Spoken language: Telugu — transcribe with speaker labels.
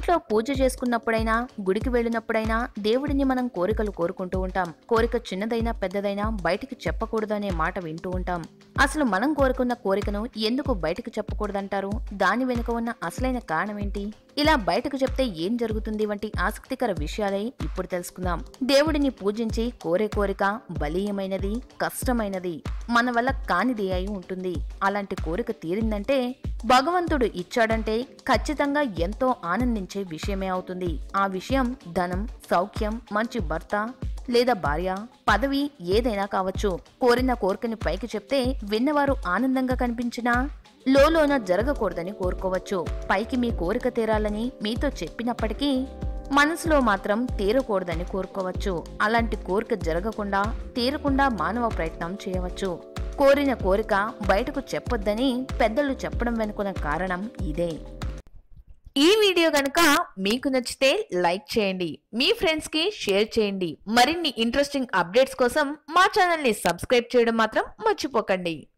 Speaker 1: ఇంట్లో పూజ చేసుకున్నప్పుడైనా గుడికి వెళ్ళినప్పుడైనా దేవుడిని మనం కోరికలు కోరుకుంటూ ఉంటాం కోరిక చిన్నదైనా పెద్దదైనా బయటికి చెప్పకూడదనే మాట వింటూ ఉంటాం అసలు మనం కోరుకున్న కోరికను ఎందుకు బయటకు చెప్పకూడదంటారు దాని వెనుక ఉన్న అసలైన కారణం ఏంటి ఇలా బయటకు చెప్తే ఏం జరుగుతుంది వంటి ఆసక్తికర విషయాలే ఇప్పుడు తెలుసుకుందాం దేవుడిని పూజించి కోరే కోరిక బలీయమైనది కష్టమైనది మన వల్ల కానిది అయి ఉంటుంది అలాంటి కోరిక తీరిందంటే భగవంతుడు ఇచ్చాడంటే ఖచ్చితంగా ఎంతో ఆనందించే విషయమే అవుతుంది ఆ విషయం ధనం సౌఖ్యం మంచి భర్త లేదా భార్య పదవి ఏదైనా కావచ్చు కోరిన కోరికని పైకి చెప్తే విన్నవారు ఆనందంగా కనిపించినా లోలోన జరగకూడదని కోరుకోవచ్చు పైకి మీ కోరిక తీరాలని మీతో చెప్పినప్పటికీ మనసులో మాత్రం తీరకూడదని కోరుకోవచ్చు అలాంటి కోరిక జరగకుండా తీరకుండా మానవ ప్రయత్నం చేయవచ్చు కోరిన కోరిక బయటకు చెప్పొద్దని పెద్దలు చెప్పడం వెనుకున్న కారణం ఇదే ఈ వీడియో కనుక మీకు నచ్చితే లైక్ చేయండి మీ ఫ్రెండ్స్ కి షేర్ చేయండి మరిన్ని ఇంట్రెస్టింగ్ అప్డేట్స్ కోసం మా ఛానల్ ని సబ్స్క్రైబ్ చేయడం మాత్రం మర్చిపోకండి